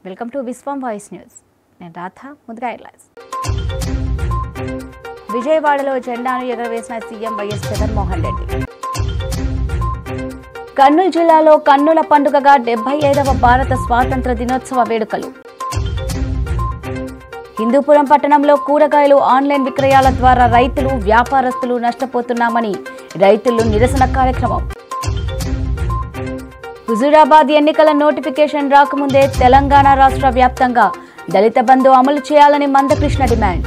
Welcome to Viswam voice news నేను రాధ ముందుగా headlines విజయవాడలో జెండాను ఎగరవేసిన సీఎం వైఎస్ జగన్మోహన్ రెడ్డి కర్నూలు జిల్లాలో కన్నుల పండుగగా డెబ్బై ఐదవ భారత స్వాతంత్ర దినోత్సవ వేడుకలు హిందూపురం పట్టణంలో కూరగాయలు ఆన్లైన్ విక్రయాల ద్వారా రైతులు వ్యాపారస్తులు నష్టపోతున్నామని రైతులు నిరసన కార్యక్రమం హుజూరాబాద్ ఎన్నికల నోటిఫికేషన్ రాకముందే తెలంగాణ రాష్ట్ర వ్యాప్తంగా దళిత బంధు అమలు చేయాలని మందకృష్ణ డిమాండ్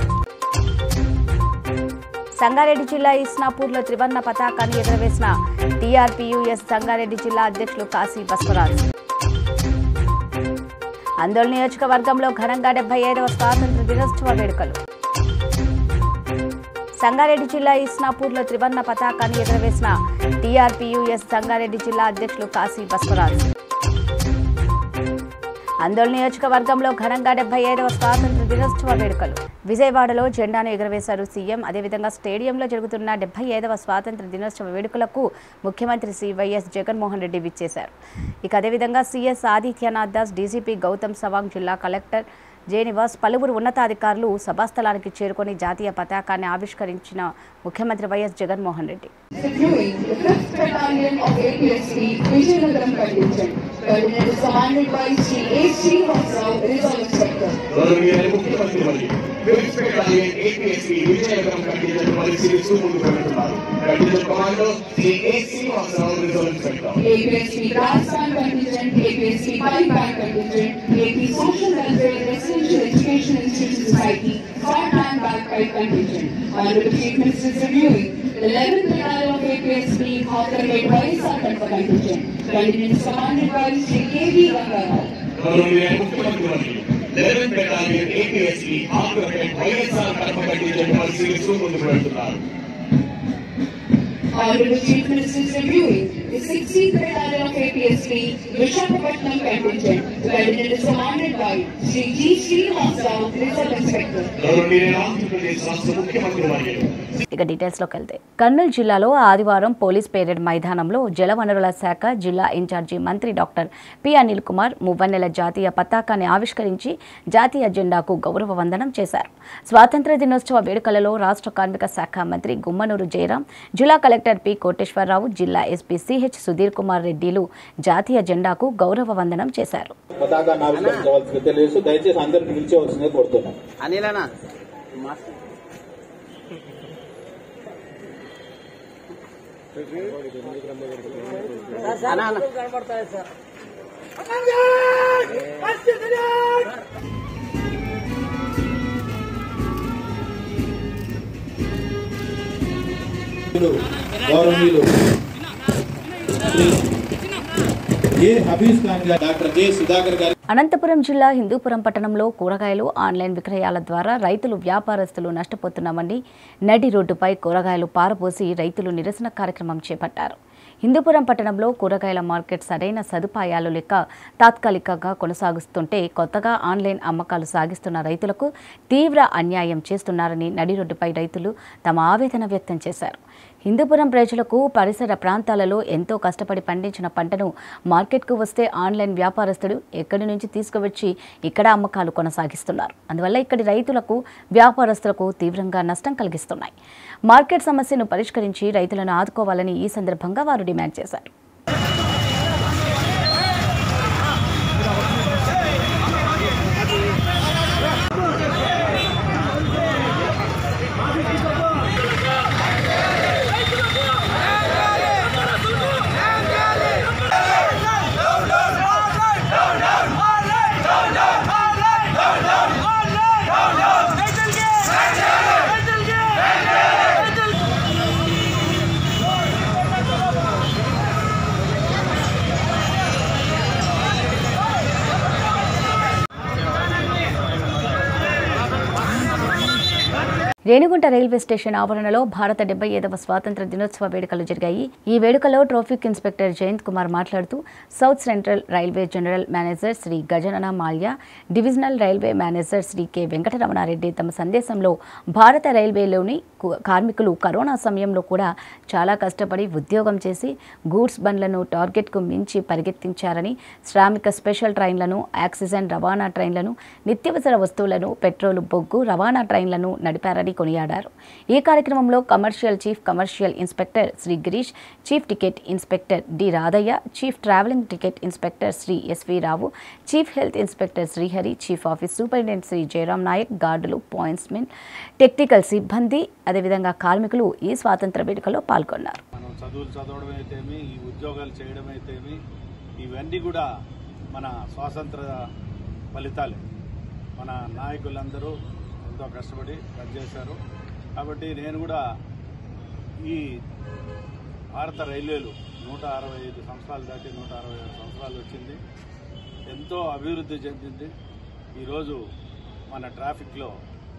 సంగారెడ్డి జిల్లా ఇస్నాపూర్లో త్రివర్ణ పతాకాన్ని ఎగురవేసిన టీఆర్పీయూఎస్ సంగారెడ్డి జిల్లా అధ్యక్షులు కాశీ బస్వరాజ్ ఆందోళన నియోజకవర్గంలో ఘనంగా డెబ్బై ఐదవ స్వాతంత్ర దినోత్సవ వేడుకలు సంగారెడ్డి జిల్లా ఇస్నాపూర్లో త్రివర్ణ పతాకాన్ని ఎగురవేసిన టీఆర్పీయూఎస్ సంగారెడ్డి జిల్లా అధ్యక్షులు కాశీ బస్వరాజ్ ఆందోళన నియోజకవర్గంలో ఘనంగా డెబ్బై ఐదవ స్వాతంత్ర దినోత్సవ వేడుకలు విజయవాడలో జెండాను ఎగురవేశారు సీఎం అదేవిధంగా స్టేడియంలో జరుగుతున్న డెబ్బై ఐదవ స్వాతంత్ర దినోత్సవ వేడుకలకు ముఖ్యమంత్రి శ్రీ వైఎస్ జగన్మోహన్ రెడ్డి విచ్చేశారు ఇక అదేవిధంగా సీఎస్ ఆదిత్యనాథ్ దాస్ డీజీపీ గౌతమ్ సవాంగ్ జిల్లా కలెక్టర్ జే నివాస్ పలువురు ఉన్నతాధికారులు సభాస్థలానికి చేరుకొని జాతీయ పతాకాన్ని ఆవిష్కరించిన ముఖ్యమంత్రి YS Jaganmohan Reddy Reviewing the 5th Battalion of APSP, Vijayanagaram Contingent, Coordinated is commanded by Sri A. Srinivasrao, Reserve Inspector. గౌరవనీయ ముఖ్యమంత్రి వర్యులు fifth battalion APSP Vizianagaram contingent పరిశీలిస్తూ ముందుకు వెళ్తున్నారు contingent commander Shri A Srinivasarao reserve inspector APSP Rajasthan Contingent, APSP Paliban Contingent, AP Social Welfare Residential Education Institute Society, Frontline Bagpipe Contingent. Honorable Chief Minister is reviewing the 11th Battalion of APSP, Hawkermate Vaisar Kanpa Contingent. Contingent is commanded by Sri K.V. Rangarao. గౌరవనీయ ముఖ్యమంత్రి వర్యులు eleventh battalion APSP Andhra Pradesh YSR Kadapa contingent పరిశీలిస్తూ ముందుకు వెళ్తున్నారు Honorable Chief Minister is reviewing the 16th Battalion of APSP, Vishakhapatnam Contingent. The contingent is commanded by Sri G. Srinivasrao, Reserve Inspector. గౌరవనీయ ఆంధ్రప్రదేశ్ రాష్ట్ర ముఖ్యమంత్రి వర్యులు ఇక డీటెయిల్స్లోకి వెళ్తే కర్నూలు జిల్లాలో ఆదివారం పోలీస్ పేరెడ్ మైదానంలో జలవనరుల శాఖ జిల్లా ఇన్ఛార్జి మంత్రి డాక్టర్ పి అనిల్ కుమార్ మువ్వన్నెల జాతీయ పతాకాన్ని ఆవిష్కరించి జాతీయ జెండాకు గౌరవ వందనం చేశారు స్వాతంత్ర దినోత్సవ వేడుకలలో రాష్ట్ర కార్మిక శాఖ మంత్రి గుమ్మనూరు జయరాం జిల్లా కలెక్టర్ పి కోటేశ్వరరావు జిల్లా ఎస్పీ సిహెచ్ సుధీర్ కుమార్ రెడ్డిలు జాతీయ జెండాకు గౌరవ వందనం చేశారు పతాకాన్ని ఆవిష్కరించవలసింది తెలియజేస్తూ దయచేసి అందరిని నిలిచవలసిందే కోరుతున్నాం అనిలనా గౌరవనీయులు శ్రీ ఏ హబీజ్ ఖాన్ గారు డాక్టర్ జె సుధాకర్ గారి అనంతపురం జిల్లా హిందూపురం పట్టణంలో కూరగాయలు ఆన్లైన్ విక్రయాల ద్వారా రైతులు వ్యాపారస్తులు నష్టపోతున్నామని నడి రోడ్డుపై కూరగాయలు పారబోసి రైతులు నిరసన కార్యక్రమం చేపట్టారు హిందూపురం పట్టణంలో కూరగాయల మార్కెట్ సరైన సదుపాయాలు లేక తాత్కాలికంగా కొనసాగుతుంటే కొత్తగా ఆన్లైన్ అమ్మకాలు సాగిస్తున్న రైతులకు తీవ్ర అన్యాయం చేస్తున్నారని నడి రోడ్డుపై రైతులు తమ ఆవేదన వ్యక్తం చేశారు హిందూపురం ప్రజలకు పరిసర ప్రాంతాలలో ఎంతో కష్టపడి పండించిన పంటను మార్కెట్కు వస్తే ఆన్లైన్ వ్యాపారస్తుడు ఎక్కడి నుంచి తీసుకువచ్చి ఇక్కడ అమ్మకాలు కొనసాగిస్తున్నారు అందువల్ల ఇక్కడి రైతులకు వ్యాపారస్తులకు తీవ్రంగా నష్టం కలిగిస్తున్నాయి మార్కెట్ సమస్యను పరిష్కరించి రైతులను ఆదుకోవాలని ఈ సందర్భంగా వారు డిమాండ్ చేశారు రేణిగుంట రైల్వే స్టేషన్ ఆవరణలో భారత డెబ్బై ఐదవ స్వాతంత్ర దినోత్సవ వేడుకలు జరిగాయి ఈ వేడుకలో ట్రాఫిక్ ఇన్స్పెక్టర్ జయంత్ కుమార్ మాట్లాడుతూ south central railway general manager Shri Gajanan Mallya divisional railway manager Shri K Venkataramanareddy తమ సందేశంలో భారత రైల్వేలోని కు- కార్మికులు కరోనా సమయంలో కూడా చాలా కష్టపడి ఉద్యోగం చేసి గూడ్స్ బండ్లను టార్గెట్కు మించి పరిగెత్తించారని శ్రామిక స్పెషల్ ట్రైన్లను ఆక్సిజన్ రవాణా ట్రైన్లను నిత్యావసర వస్తువులను పెట్రోలు బొగ్గు రవాణా ట్రైన్లను నడిపారని కొనియాడారు ఈ కార్యక్రమంలో commercial chief commercial inspector Shri Girish chief ticket inspector D Radhaiah chief travelling ticket inspector Shri SV Rao chief health inspector Srihari chief office superintendent Shri Jayaram Naik గార్డులు పాయింట్స్మెన్ టెక్నికల్ సిబ్బంది అదేవిధంగా కార్మికులు ఈ స్వాతంత్ర వేడుకలో పాల్గొన్నారు మనం చదువులు చదవడం అయితేమి ఈ ఉద్యోగాలు చేయడం అయితేమి ఇవన్నీ కూడా మన స్వాతంత్ర ఫలితాలే మన నాయకులందరూ ఎంతో కష్టపడి పనిచేశారు కాబట్టి నేను కూడా ఈ భారత రైల్వేలు నూట అరవై ఐదు సంవత్సరాలు దాటి నూట అరవై ఆరు సంవత్సరాలు వచ్చింది ఎంతో అభివృద్ధి చెందింది ఈరోజు మన ట్రాఫిక్లో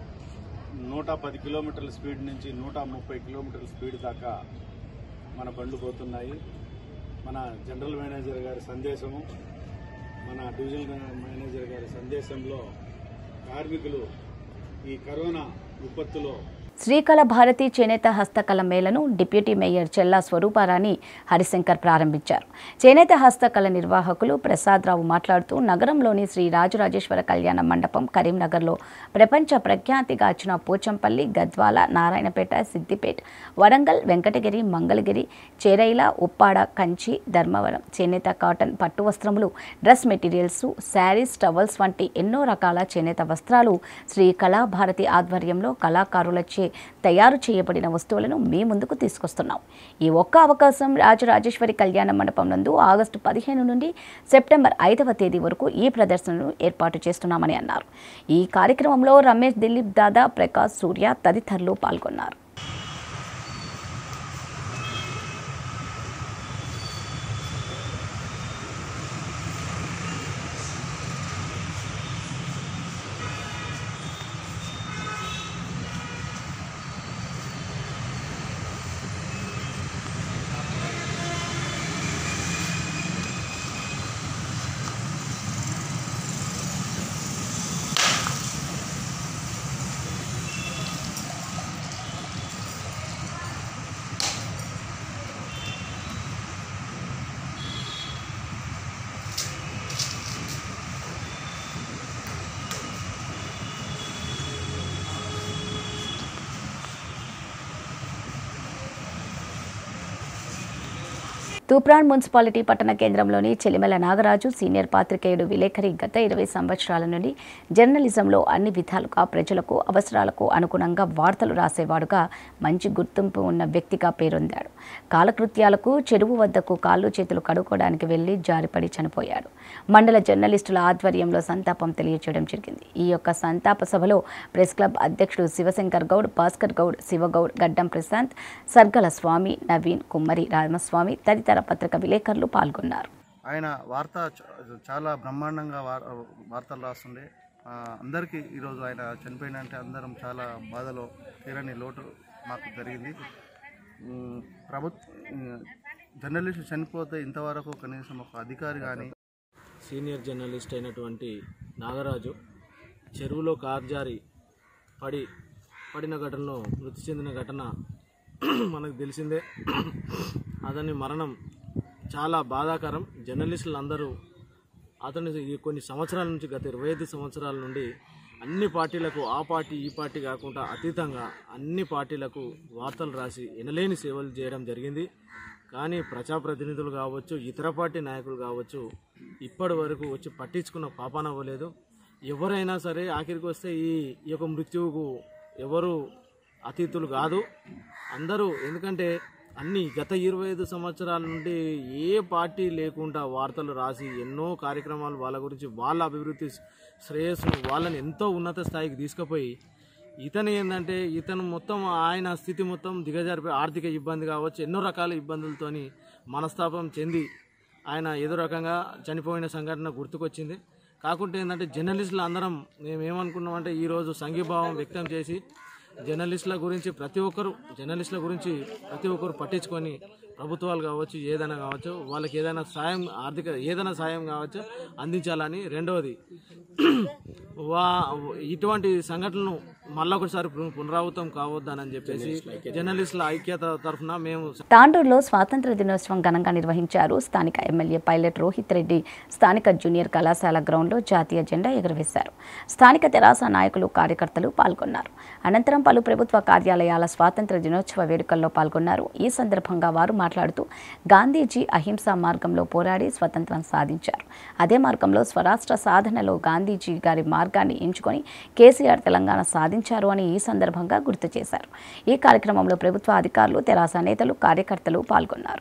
నూట పది కిలోమీటర్ల స్పీడ్ నుంచి నూట ముప్పై కిలోమీటర్ల స్పీడ్ దాకా మన బండ్లు పోతున్నాయి మన జనరల్ మేనేజర్ గారి సందేశము మన డివిజనల్ మేనేజర్ గారి సందేశంలో కార్మికులు ఈ కరోనా విపత్తులో శ్రీకళ భారతి చేనేత హస్తకళ మేళను డిప్యూటీ మేయర్ చెల్లా స్వరూపారాణి హరిశంకర్ ప్రారంభించారు చేనేత హస్తకళ నిర్వాహకులు ప్రసాదరావు మాట్లాడుతూ నగరంలోని శ్రీ రాజరాజేశ్వర కళ్యాణ మండపం కరీంనగర్లో ప్రపంచ ప్రఖ్యాతిగాచిన పోచంపల్లి గద్వాల నారాయణపేట సిద్దిపేట వరంగల్ వెంకటగిరి మంగళగిరి చేరైల ఉప్పాడ కంచి ధర్మవరం చేనేత కాటన్ పట్టు వస్త్రములు డ్రెస్ మెటీరియల్స్ శారీస్ టవల్స్ వంటి ఎన్నో రకాల చేనేత వస్త్రాలు శ్రీ కళాభారతి ఆధ్వర్యంలో కళాకారులచే తయారు చేయబడిన వస్తువులను మీ ముందుకు తీసుకొస్తున్నాం ఈ ఒక్క అవకాశం రాజరాజేశ్వరి కళ్యాణ మండపం నందు ఆగస్టు పదిహేను నుండి సెప్టెంబర్ ఐదవ తేదీ వరకు ఈ ప్రదర్శనను ఏర్పాటు చేస్తున్నామని అన్నారు ఈ కార్యక్రమంలో రమేష్ దిలీప్ దాదా ప్రకాష్ సూర్య తదితరులు పాల్గొన్నారు తూప్రాన్ మున్సిపాలిటీ పట్టణ కేంద్రంలోని చెలిమెల నాగరాజు సీనియర్ పాత్రికేయుడు విలేకరి గత ఇరవై సంవత్సరాల నుండి జర్నలిజంలో అన్ని విధాలుగా ప్రజలకు అవసరాలకు అనుగుణంగా వార్తలు రాసేవాడుగా మంచి గుర్తింపు ఉన్న వ్యక్తిగా పేరొందాడు కాలకృత్యాలకు చెరువు వద్దకు కాళ్ళు చేతులు కడుక్కోవడానికి వెళ్లి జారిపడి చనిపోయాడు మండల జర్నలిస్టుల ఆధ్వర్యంలో సంతాపం తెలియజేయడం జరిగింది ఈ యొక్క సంతాప సభలో ప్రెస్ క్లబ్ అధ్యక్షుడు శివశంకర్ గౌడ్ భాస్కర్ గౌడ్ శివగౌడ్ గడ్డం ప్రశాంత్ సర్గల స్వామి నవీన్ కుమ్మరి రామస్వామి తదితర పత్రిక విలేకరులు పాల్గొన్నారు ఆయన వార్త చ- చాలా బ్రహ్మాండంగా వార్ వార్తలు రాస్తుండే ఆ, అందరికీ ఈరోజు ఆయన చనిపోయినంటే అందరం చాలా బాధలో తీరని లోటు మాకు జరిగింది ఉమ్, ప్రభుత్వ జర్నలిస్ట్ చనిపోతే ఇంతవరకు కనీసం ఒక అధికారి కానీ సీనియర్ జర్నలిస్ట్ అయినటువంటి నాగరాజు చెరువులో కారు జారి పడి పడిన ఘటనలో మృతి చెందిన ఘటన మనకు తెలిసిందే అతని మరణం చాలా బాధాకరం జర్నలిస్టులు అందరూ అతను ఈ కొన్ని సంవత్సరాల నుంచి గత ఇరవై ఐదు సంవత్సరాల నుండి అన్ని పార్టీలకు ఆ పార్టీ ఈ పార్టీ కాకుండా అతీతంగా అన్ని పార్టీలకు వార్తలు రాసి ఎనలేని సేవలు చేయడం జరిగింది కానీ ప్రజాప్రతినిధులు కావచ్చు ఇతర పార్టీ నాయకులు కావచ్చు ఇప్పటి వరకు వచ్చి పట్టించుకున్న పాపాన అవ్వలేదు ఎవరైనా సరే ఆఖరికి వస్తే ఈ ఈ యొక్క మృత్యువుకు ఎవరు అతీతులు కాదు అందరూ ఎందుకంటే అన్ని గత ఇరవై ఐదు సంవత్సరాల నుండి ఏ పార్టీ లేకుండా వార్తలు రాసి ఎన్నో కార్యక్రమాలు వాళ్ళ గురించి వాళ్ళ అభివృద్ధి శ్రేయస్సును వాళ్ళని ఎంతో ఉన్నత స్థాయికి తీసుకుపోయి ఇతను ఏంటంటే ఇతను మొత్తం ఆయన స్థితి మొత్తం దిగజారిపోయి ఆర్థిక ఇబ్బంది కావచ్చు ఎన్నో రకాల ఇబ్బందులతోని మనస్తాపం చెంది ఆయన ఏదో రకంగా చనిపోయిన సంఘటన గుర్తుకొచ్చింది కాకుంటే ఏంటంటే జర్నలిస్టులు అందరం మేము ఏమనుకున్నామంటే ఈరోజు సంఘీభావం వ్యక్తం చేసి జర్నలిస్టుల గురించి ప్రతి ఒక్కరు జర్నలిస్టుల గురించి ప్రతి ఒక్కరు పట్టించుకొని ప్రభుత్వాలు కావచ్చు ఏదైనా కావచ్చు వాళ్ళకి ఏదైనా సాయం ఆర్థిక ఏదైనా సాయం కావచ్చు అందించాలని రెండవది వా ఇటువంటి సంఘటనలు మళ్ళీ ఒకసారి పున- పునరావృతం కావద్దని చెప్పేసి జర్నలిస్టుల ఐక్యత తరఫున మేము తాండూరులో స్వాతంత్ర దినోత్సవం ఘనంగా నిర్వహించారు స్థానిక ఎమ్మెల్యే పైలట్ రోహిత్ రెడ్డి స్థానిక జూనియర్ కళాశాల గ్రౌండ్లో జాతీయ జెండా ఎగురవేశారు స్థానిక తెరాస నాయకులు కార్యకర్తలు పాల్గొన్నారు అనంతరం పలు ప్రభుత్వ కార్యాలయాల స్వాతంత్ర దినోత్సవ వేడుకల్లో పాల్గొన్నారు ఈ సందర్భంగా వారు మాట్లాడుతూ గాంధీజీ అహింసా మార్గంలో పోరాడి స్వతంత్రం సాధించారు అదే మార్గంలో స్వరాష్ట్ర సాధనలో గాంధీజీ గారి మార్గాన్ని ఎంచుకొని కేసీఆర్ తెలంగాణ సాధించారు అని ఈ సందర్భంగా గుర్తు చేశారు ఈ కార్యక్రమంలో ప్రభుత్వ అధికారులు తెరాస నేతలు కార్యకర్తలు పాల్గొన్నారు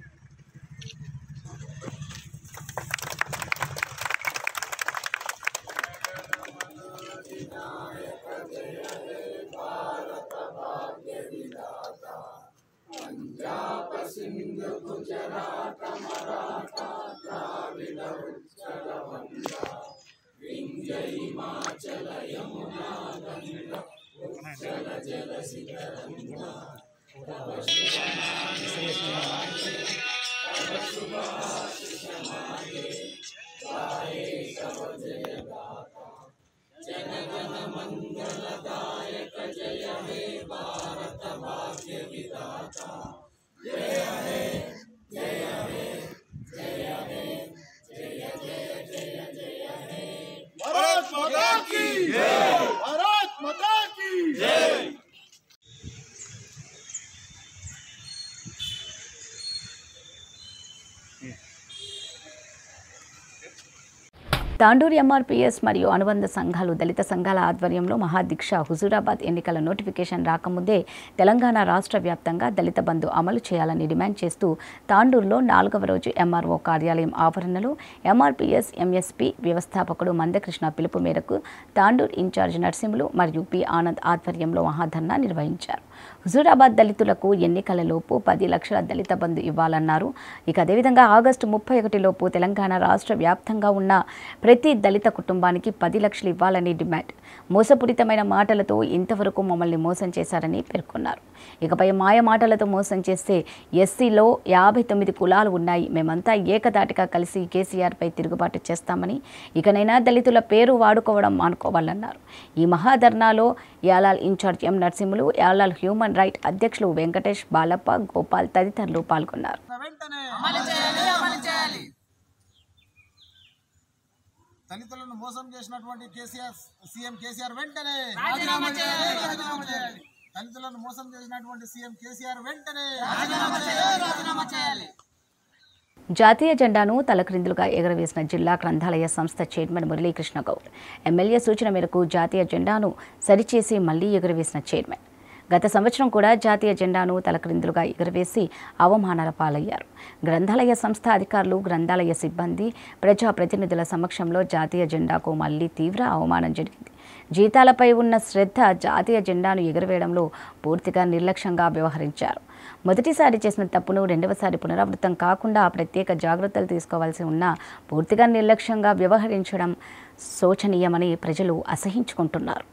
తాండూరు ఎంఆర్పీఎస్ మరియు అనుబంధ సంఘాలు దళిత సంఘాల ఆధ్వర్యంలో మహాదీక్ష హుజూరాబాద్ ఎన్నికల నోటిఫికేషన్ రాకముందే తెలంగాణ రాష్ట్ర వ్యాప్తంగా దళిత బంధు అమలు చేయాలని డిమాండ్ చేస్తూ తాండూరులో నాలుగవ రోజు ఎంఆర్ఓ కార్యాలయం ఆవరణలో ఎంఆర్పీఎస్ ఎంఎస్పీ వ్యవస్థాపకుడు మందకృష్ణ పిలుపు మేరకు తాండూరు ఇన్ఛార్జ్ నర్సింహులు మరియు పి ఆనంద్ ఆధ్వర్యంలో మహాధర్నా నిర్వహించారు హుజూరాబాద్ దళితులకు ఎన్నికలలోపు పది లక్షల దళిత బంధు ఇవ్వాలన్నారు ఇక అదేవిధంగా ఆగస్టు ముప్పై ఒకటిలోపు తెలంగాణ రాష్ట్ర వ్యాప్తంగా ఉన్న ప్రతి దళిత కుటుంబానికి పది లక్షలు ఇవ్వాలని డిమాండ్ మోసపూరితమైన మాటలతో ఇంతవరకు మమ్మల్ని మోసం చేశారని పేర్కొన్నారు ఇకపై మాయ మాటలతో మోసం చేస్తే ఎస్సీలో యాభై తొమ్మిది కులాలు ఉన్నాయి మేమంతా ఏకదాటిగా కలిసి కేసీఆర్పై తిరుగుబాటు చేస్తామని ఇకనైనా దళితుల పేరు వాడుకోవడం మానుకోవాలన్నారు ఈ మహాధర్నాలో Yalal incharge M Narasimhulu Yalal human right అధ్యక్షులు వెంకటేష్ బాలప్ప గోపాల్ తదితరులు పాల్గొన్నారు దళితులను మోసం చేసినటువంటి కేసీఆర్ సీఎం కేసీఆర్ వెంటనే రాజీనామా చేయాలి రాజీనామా చేయాలి దళితులను మోసం చేసినటువంటి సీఎం కేసీఆర్ వెంటనే రాజీనామా చేయాలి రాజీనామా చేయాలి జాతీయ జెండాను తలక్రిందులుగా ఎగరవేసిన జిల్లా గ్రంథాలయ సంస్థ చైర్మన్ మురళీకృష్ణ గౌడ్ ఎమ్మెల్యే సూచన మేరకు జాతీయ జెండాను సరిచేసి మళ్లీ ఎగురవేసిన చైర్మన్ గత సంవత్సరం కూడా జాతీయ జెండాను తలక్రిందులుగా ఎగురవేసి అవమానాల పాలయ్యారు గ్రంథాలయ సంస్థ అధికారులు గ్రంథాలయ సిబ్బంది ప్రజాప్రతినిధుల సమక్షంలో జాతీయ జెండాకు మళ్లీ తీవ్ర అవమానం జరిగింది జీతాలపై ఉన్న శ్రద్ధ జాతీయ జెండాను ఎగురవేయడంలో పూర్తిగా నిర్లక్ష్యంగా వ్యవహరించారు మొదటిసారి చేసిన తప్పును రెండవసారి పునరావృతం కాకుండా ప్రత్యేక జాగ్రత్తలు తీసుకోవాల్సి ఉన్నా పూర్తిగా నిర్లక్ష్యంగా వ్యవహరించడం శోచనీయమని ప్రజలు అసహించుకుంటున్నారు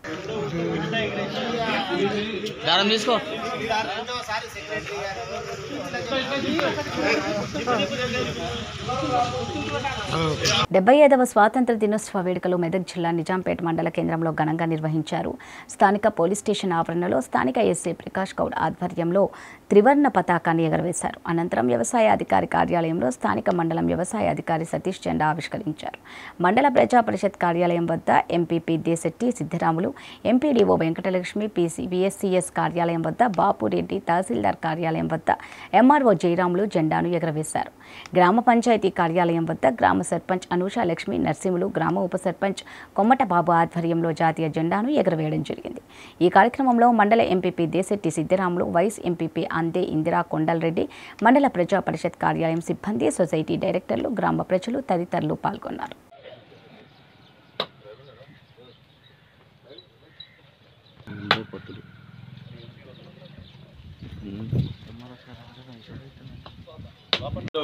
డెబ్బై ఐదవ స్వాతంత్ర దినోత్సవ వేడుకలు మెదక్ జిల్లా నిజాంపేట మండల కేంద్రంలో ఘనంగా నిర్వహించారు స్థానిక పోలీస్ స్టేషన్ ఆవరణలో స్థానిక ఎస్ఐ ప్రకాష్ గౌడ్ ఆధ్వర్యంలో త్రివర్ణ పతాకాన్ని ఎగరవేశారు అనంతరం వ్యవసాయ అధికారి కార్యాలయంలో స్థానిక మండలం వ్యవసాయ అధికారి సతీష్ జెండా ఆవిష్కరించారు మండల ప్రజా పరిషత్ కార్యాలయం వద్ద MPP Desetti Siddiramulu MPDO Venkatalakshmi PC VSCS కార్యాలయం వద్ద బాపురెడ్డి తహసీల్దార్ కార్యాలయం వద్ద ఎంఆర్ఓ జయరాములు జెండాను ఎగరవేశారు గ్రామ పంచాయతీ కార్యాలయం వద్ద గ్రామ సర్పంచ్ అనూష లక్ష్మి నర్సింహులు గ్రామ ఉప సర్పంచ్ కొమ్మట బాబు ఆధ్వర్యంలో జాతీయ జెండాను ఎగరవేయడం జరిగింది ఈ కార్యక్రమంలో మండల MPP Desetti Siddiramulu vice MPP Ande Indira Kondal Reddy మండల ప్రజా పరిషత్ కార్యాలయం సిబ్బంది సొసైటీ డైరెక్టర్లు గ్రామ ప్రజలు తదితరులు పాల్గొన్నారు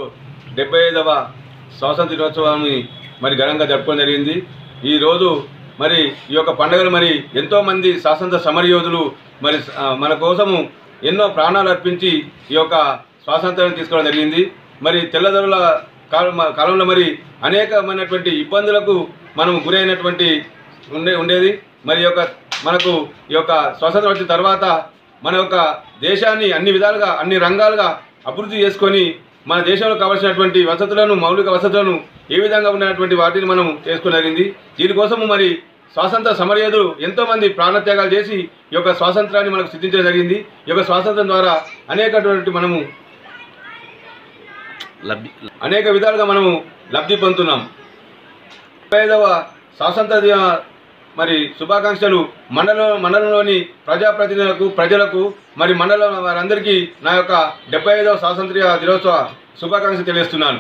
డెబ్బై ఐదవ స్వాతంత్ర దినోత్సవాన్ని మరి ఘనంగా జరుపుకోవడం జరిగింది ఈరోజు మరి ఈ యొక్క పండుగలు మరి ఎంతోమంది స్వాతంత్ర సమరయోధులు మరి ఆ, మన కోసము ఎన్నో ప్రాణాలు అర్పించి ఈ యొక్క స్వాతంత్రాన్ని తీసుకోవడం జరిగింది మరి తెల్లదొరల కాలం కాలంలో మరి అనేకమైనటువంటి ఇబ్బందులకు మనం గురైనటువంటి ఉండే ఉండేది మరి ఈ యొక్క మనకు ఈ యొక్క స్వతంత్రం వచ్చిన తర్వాత మన యొక్క దేశాన్ని అన్ని విధాలుగా అన్ని రంగాలుగా అభివృద్ధి చేసుకొని మన దేశంలో కావాల్సినటువంటి వసతులను మౌలిక వసతులను ఏ విధంగా ఉన్నటువంటి వాటిని మనం చేసుకోవడం జరిగింది దీనికోసము మరి స్వాతంత్ర సమరయోధులు ఎంతోమంది ప్రాణత్యాగాలు చేసి ఈ యొక్క స్వాతంత్రాన్ని మనకు సిద్ధించడం జరిగింది ఈ యొక్క స్వాతంత్రం ద్వారా అనేకటువంటి మనము లబ్ధి అనేక విధాలుగా మనము లబ్ధి పొందుతున్నాం ముప్పై ఐదవ స్వాతంత్ర దిన మరి శుభాకాంక్షలు మండల మండలంలోని ప్రజాప్రతినిధులకు ప్రజలకు మరి మండలం వారందరికీ నా యొక్క డెబ్బై ఐదవ స్వాతంత్ర్య దినోత్సవ శుభాకాంక్షలు తెలియజేస్తున్నాను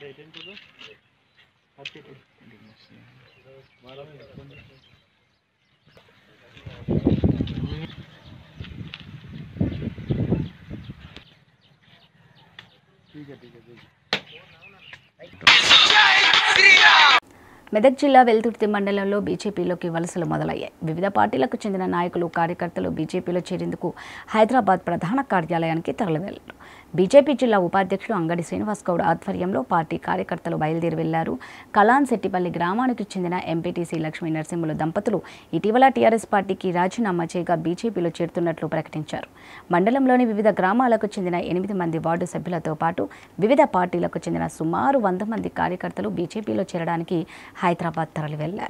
మెదక్ జిల్లా వెల్దుర్తి మండలంలో బీజేపీలోకి వలసలు మొదలయ్యాయి వివిధ పార్టీలకు చెందిన నాయకులు కార్యకర్తలు బీజేపీలో చేరేందుకు హైదరాబాద్ ప్రధాన కార్యాలయానికి తరలివెళ్లారు బీజేపీ జిల్లా ఉపాధ్యక్షుడు అంగడి శ్రీనివాస్ గౌడ్ ఆధ్వర్యంలో పార్టీ కార్యకర్తలు బయలుదేరి వెళ్లారు కలాన్ శెట్టిపల్లి గ్రామానికి చెందిన ఎంపీటీసీ లక్ష్మీ నరసింహులు దంపతులు ఇటీవల టీఆర్ఎస్ పార్టీకి రాజీనామా చేయగా బీజేపీలో చేరుతున్నట్లు ప్రకటించారు మండలంలోని వివిధ గ్రామాలకు చెందిన ఎనిమిది మంది వార్డు సభ్యులతో పాటు వివిధ పార్టీలకు చెందిన సుమారు వంద మంది కార్యకర్తలు బీజేపీలో చేరడానికి హైదరాబాద్ తరలి వెళ్లారు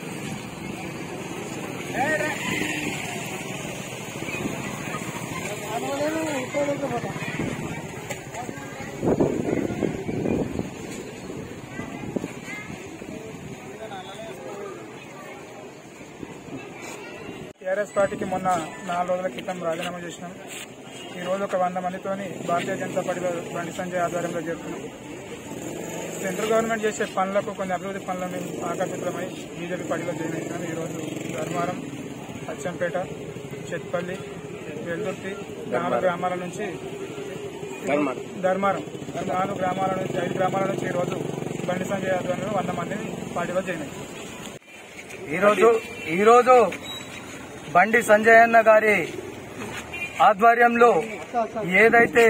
టీఆర్ఎస్ పార్టీకి మొన్న నాలుగు రోజుల క్రితం రాజీనామా చేసినాం ఈ రోజు ఒక వంద మందితోని భారతీయ జనతా పార్టీలో బండి సంజయ్ ఆధ్వర్యంలో చేరుతున్నాం సెంట్రల్ గవర్నమెంట్ చేసే పనులకు కొన్ని అభివృద్ధి పనులను మేము ఆకర్షితులమై బీజేపీ పార్టీలో జాయిన్ అవుతున్నాం ఈరోజు ధర్మారం అచ్చంపేట చెట్పల్లి వెల్దుర్తి నాలుగు గ్రామాల నుంచి ధర్మారం నాలుగు గ్రామాల నుంచి ఐదు గ్రామాల నుంచి ఈరోజు బండి సంజయ్ ఆధ్వర్యంలో వంద మందిని పార్టీలో జాయిన్ అయ్యారు ఈరోజు ఈరోజు బండి సంజయ్ అన్న గారి ఆధ్వర్యంలో ఏదైతే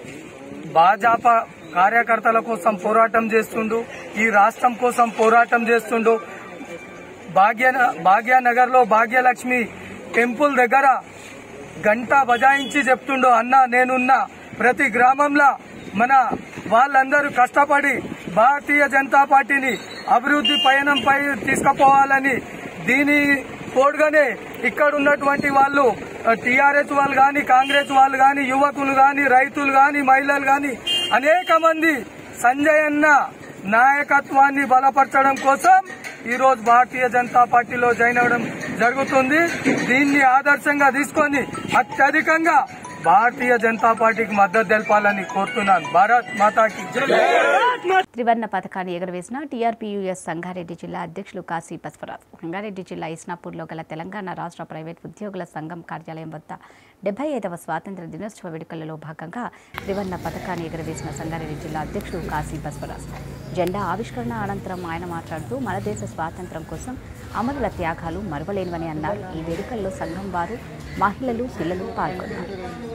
భాజపా కార్యకర్తల కోసం పోరాటం చేస్తుండు ఈ రాష్ట్రం కోసం పోరాటం చేస్తుండు భాగ్య భాగ్యనగర్ లో భాగ్యలక్ష్మి టెంపుల్ దగ్గర గంట బజాయించి చెప్తుండు అన్న నేనున్నా ప్రతి గ్రామంలో మన వాళ్ళందరూ కష్టపడి భారతీయ జనతా పార్టీని అభివృద్ధి పయనంపై తీసుకుపోవాలని దీని తోడుగానే ఇక్కడ ఉన్నటువంటి వాళ్ళు టీఆర్ఎస్ వాళ్ళు కానీ కాంగ్రెస్ వాళ్ళు కానీ యువకులు కానీ రైతులు కానీ మహిళలు కానీ అనేక మంది సంజయ్ అన్న నాయకత్వాన్ని బలపరచడం కోసం ఈ రోజు భారతీయ జనతా పార్టీలో జాయిన్ అవ్వడం జరుగుతుంది దీన్ని ఆదర్శంగా తీసుకొని అత్యధికంగా భారతీయ జనతా పార్టీకి మద్దతు తెలపాలని కోరుతున్నాను భారత్ మాతాకి జై. త్రివర్ణ పథకాన్ని ఎగరవేసిన టీఆర్పీయూఎస్ సంగారెడ్డి జిల్లా అధ్యక్షులు కాశీ బస్వరాజ్ రంగారెడ్డి జిల్లా ఇస్నాపూర్లో గల తెలంగాణ రాష్ట్ర ప్రైవేట్ ఉద్యోగుల సంఘం కార్యాలయం వద్ద డెబ్బై ఐదవ స్వాతంత్ర దినోత్సవ వేడుకలలో భాగంగా త్రివర్ణ పథకాన్ని ఎగరవేసిన సంగారెడ్డి జిల్లా అధ్యక్షుడు కాశీ బస్వరాజ్ జెండా ఆవిష్కరణ అనంతరం ఆయన మాట్లాడుతూ మన దేశ స్వాతంత్ర్యం కోసం అమరుల త్యాగాలు మరువలేనివని అన్నారు ఈ వేడుకల్లో సంఘం వారు మహిళలు పిల్లలు పాల్గొన్నారు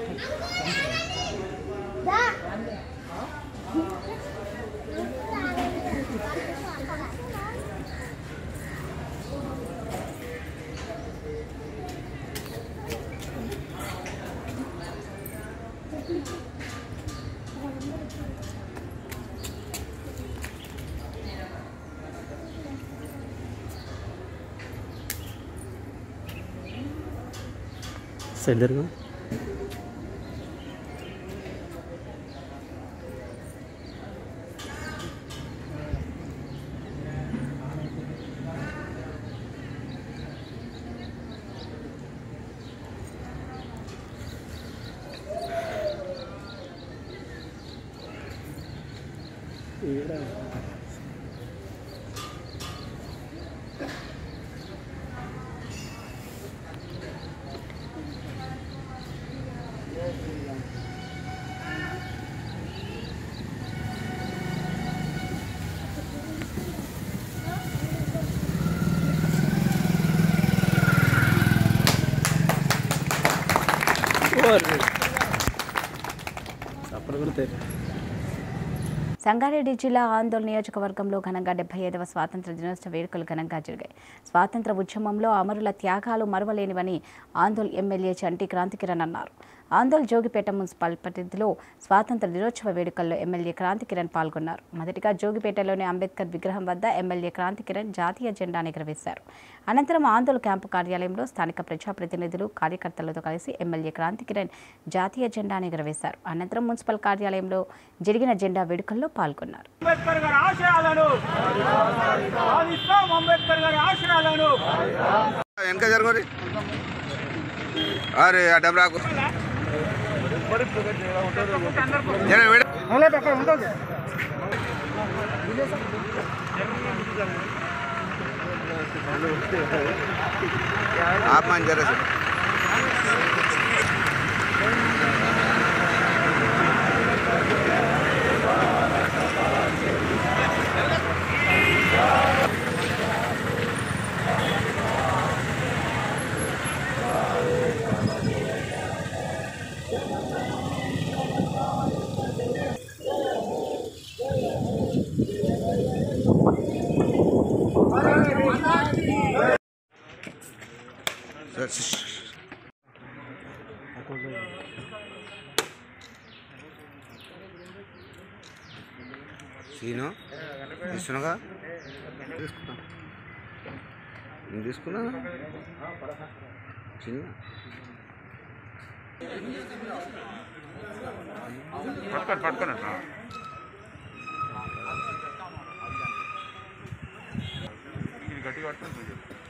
సెంటర్గా సంగారెడ్డి జిల్లా ఆందోళన నియోజకవర్గంలో ఘనంగా డెబ్బై ఐదవ స్వాతంత్ర దినోత్సవ వేడుకలు ఘనంగా జరిగాయి స్వాతంత్ర ఉద్యమంలో అమరుల త్యాగాలు మరువలేనివని ఆందోళ్ ఎమ్మెల్యే చంటి క్రాంతికిరణ్ అన్నారు ఆందోళ్ జోగిపేట మున్సిపల్ పరిధిలో స్వాతంత్ర దినోత్సవ వేడుకల్లో ఎమ్మెల్యే క్రాంతికిరణ్ పాల్గొన్నారు మొదటిగా జోగిపేటలోని అంబేద్కర్ విగ్రహం వద్ద ఎమ్మెల్యే క్రాంతికిరణ్ జాతీయ జెండాను ఎగురవేశారు అనంతరం ఆందోళన క్యాంపు కార్యాలయంలో స్థానిక ప్రజాప్రతినిధులు కార్యకర్తలతో కలిసి ఎమ్మెల్యే క్రాంతికిరణ్ జాతీయ జెండాను ఎగురవేశారు అనంతరం మున్సిపల్ కార్యాలయంలో జరిగిన జెండా వేడుకల్లో పాల్గొన్నారు అంబేద్కర్ గారి ఆశయాలను సాధిస్తాం అంబేద్కర్ గారి ఆశయాలను వెనక జరగరి అరే అడ్డం రాకు జర వీడు. ఆపమని జర సార్. సార్, షష్. సీను తీసుకున్నాగా తీసుకున్నా నేను తీసుకున్నా చిన్న పట్టుకొని పట్టుకొని ఇది గట్టిగా పట్టుకొని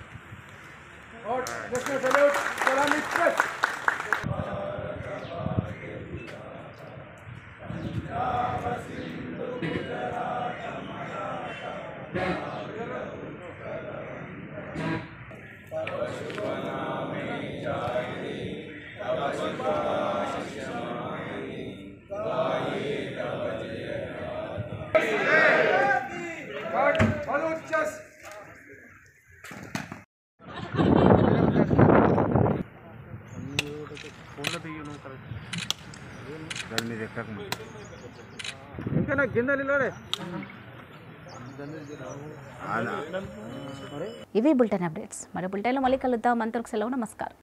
దాని మీద ఎక్కక ఇంకా నాకు కింద నిలబడే ఇవి బులెటిన్ అప్డేట్స్ మరి బులెటిన్లో మళ్ళీ కలుద్దాం అంతవరకు సెలవు నమస్కారం